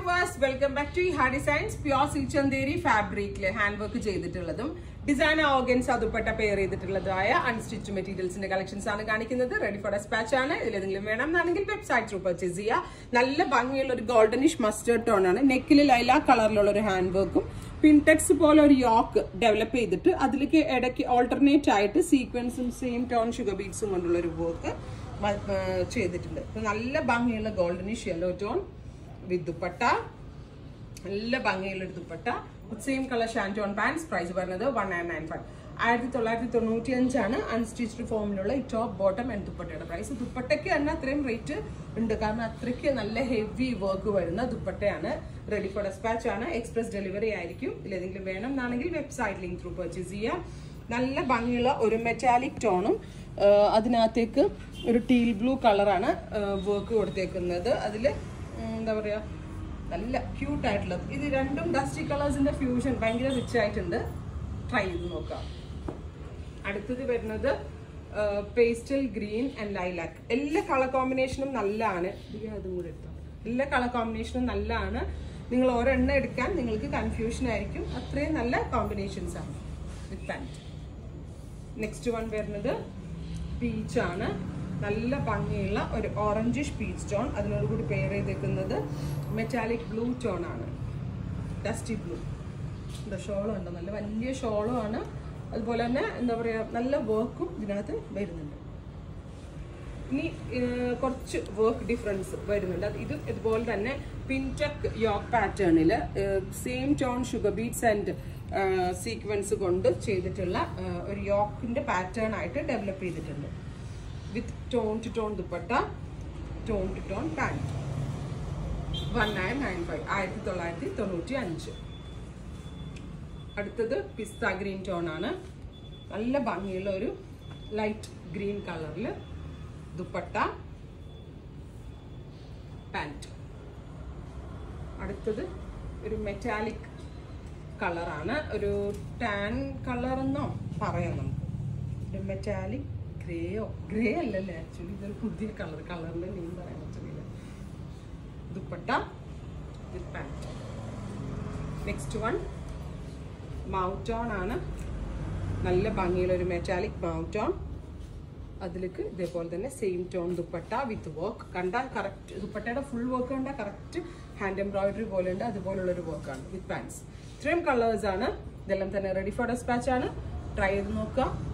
viewers welcome back to ഹാ designs pure സിൽച്ചന്തേരി ഫാബ്രിക്കില് ഹാൻഡ് വർക്ക് ചെയ്തിട്ടുള്ളതും ഡിസൈൻ ഓർഗൻസ് അതുപ്പെട്ട പെയർ ചെയ്തിട്ടുള്ളതായ അൺസ്റ്റിച്ച് മെറ്റീരിയൽസിന്റെ കളക്ഷൻസ് ആണ് കാണിക്കുന്നത് റെഡി ഫോർ ഡെസ്പാച്ച് ആണ് ഇതിൽ ഏതെങ്കിലും വേണം എന്നാണെങ്കിൽ വെബ്സൈറ്റ് ത്രൂ പർച്ചേസ് ചെയ്യുക നല്ല ഭംഗിയുള്ള ഒരു ഗോൾഡനിഷ് മസ്റ്റേർഡ് ടോൺ ആണ് നെക്കിൽ ലൈല കളറിലുള്ള ഒരു ഹാൻഡ് വർക്കും പിൻടെക്സ് പോലെ ഒരു യോക്ക് ഡെവലപ്പ് ചെയ്തിട്ട് അതിലേക്ക് ഇടയ്ക്ക് ഓൾട്ടർനേറ്റ് ആയിട്ട് സീക്വൻസും സെയിം ടോൺ ഷുഗർ ബീഡ്സും കൊണ്ടുള്ള ഒരു വർക്ക് ചെയ്തിട്ടുണ്ട് അപ്പൊ നല്ല ഭംഗിയുള്ള goldenish yellow tone with dupatta നല്ല ഭംഗിയുള്ള ഒരു ദുപ്പട്ട സെയിം കളർ ഷാൻറ്റോൺ പാൻസ് പ്രൈസ് പറഞ്ഞത് വൺ നയൻ നയൻ ഫൈവ് ആയിരത്തി തൊള്ളായിരത്തി തൊണ്ണൂറ്റി അഞ്ചാണ് അൺസ്റ്റിച്ച്ഡ് ഫോമിലുള്ള ഈ ടോപ്പ് ബോട്ടം ആൻഡ് ദുപ്പട്ടയുടെ പ്രൈസ് ദുപ്പട്ടയ്ക്ക് തന്നെ അത്രയും റേറ്റ് ഉണ്ട് കാരണം അത്രയ്ക്ക് നല്ല ഹെവി വർക്ക് വരുന്ന ദുപ്പട്ടയാണ് റെഡി ഫോർ ഡെസ്പാച്ച് ആണ് എക്സ്പ്രസ് ഡെലിവറി ആയിരിക്കും ഇതിലേതെങ്കിലും വേണം എന്നാണെങ്കിൽ വെബ്സൈറ്റ് ലിങ്ക് ത്രൂ പർച്ചേസ് ചെയ്യാം നല്ല ഭംഗിയുള്ള ഒരു മെറ്റാലിക് ടോണും അതിനകത്തേക്ക് ഒരു ടീൽ ബ്ലൂ കളറാണ് വർക്ക് കൊടുത്തേക്കുന്നത് അതിൽ എന്താ പറയുക നല്ല ക്യൂട്ട് ആയിട്ടുള്ളത് ഇത് രണ്ടും ഡസ്റ്റി കളേഴ്സിന്റെ ഫ്യൂഷൻ ഭയങ്കര റിച്ച് ആയിട്ടുണ്ട് ട്രൈ ചെയ്ത് നോക്കാം അടുത്തത് വരുന്നത് പേസ്റ്റൽ ഗ്രീൻ ആൻഡ് ലൈലാക്ക് എല്ലാ കളർ കോമ്പിനേഷനും നല്ലതാണ് ഇത് അതും കൂടെ എടുത്തോ എല്ലാ കളർ കോമ്പിനേഷനും നല്ലതാണ് നിങ്ങൾ ഒരെണ്ണം എടുക്കാൻ നിങ്ങൾക്ക് കൺഫ്യൂഷൻ ആയിരിക്കും അത്രയും നല്ല കോമ്പിനേഷൻസ് ആണ് വിത്ത് പാൻറ്റ് നെക്സ്റ്റ് വൺ വരുന്നത് പീച്ചാണ് നല്ല ഭംഗിയുള്ള ഒരു ഓറഞ്ചിഷ് പീച്ച് ടോൺ അതിനോട് കൂടി പെയർ ചെയ്തേക്കുന്നത് മെറ്റാലിക് ബ്ലൂ ടോൺ ആണ് ഡസ്റ്റി ബ്ലൂ എന്താ ഷോളും ഉണ്ടോ നല്ല വലിയ ഷോളും ആണ് അതുപോലെ തന്നെ എന്താ പറയുക നല്ല വർക്കും ഇതിനകത്ത് വരുന്നുണ്ട് ഇനി ഏർ, കുറച്ച് വർക്ക് ഡിഫറൻസ് വരുന്നുണ്ട് അത് ഇത് ഇതുപോലെ തന്നെ പിൻടെക് യോക്ക് പാറ്റേണിൽ same tone sugar beads and sequence കൊണ്ട് ചെയ്തിട്ടുള്ള ഏർ, ഒരു യോക്കിന്റെ പാറ്റേൺ ആയിട്ട് ഡെവലപ്പ് ചെയ്തിട്ടുണ്ട് with tone to tone dupatta tone to tone pant one nine nine five ആയിരത്തി തൊള്ളായിരത്തി തൊണ്ണൂറ്റി അഞ്ച് അടുത്തത് പിസ്ത ഗ്രീൻ ടോൺ ആണ് നല്ല ഭംഗിയുള്ള ഒരു ലൈറ്റ് ഗ്രീൻ കളറിൽ ദുപ്പട്ട പാൻറ് അടുത്തത് ഒരു മെറ്റാലിക് കളറാണ് ഒരു ടാൻ കളർ എന്നോ പറയാം നമുക്ക് ഒരു മെറ്റാലിക് ഗ്രേയോ ഗ്രേ അല്ലല്ലേ ആക്ച്വലി ഇതൊരു പുതിയ കളർ കളറിന്റെ നെയിം പറയാൻ പറ്റില്ല dupatta with pant next one മൗട്ടോൺ ആണ് നല്ല ഭംഗിയുള്ള ഒരു മെറ്റാലിക് മൗട്ടോൺ അതിലേക്ക് ഇതേപോലെ തന്നെ same tone dupatta with work കണ്ടാൽ കറക്റ്റ് ദുപ്പട്ടയുടെ ഫുൾ വർക്ക് കണ്ടാൽ കറക്റ്റ് ഹാൻഡ് എംബ്രോയിഡറി പോലെ ഉണ്ട് അതുപോലുള്ള ഒരു വർക്കാണ് വിത്ത് പാൻസ് ഇത്രയും കളേഴ്സ് ആണ് ഇതെല്ലാം തന്നെ റെഡി ഫോർ ഡെസ്പാച്ച് ആണ് ട്രൈ ചെയ്ത് നോക്കുക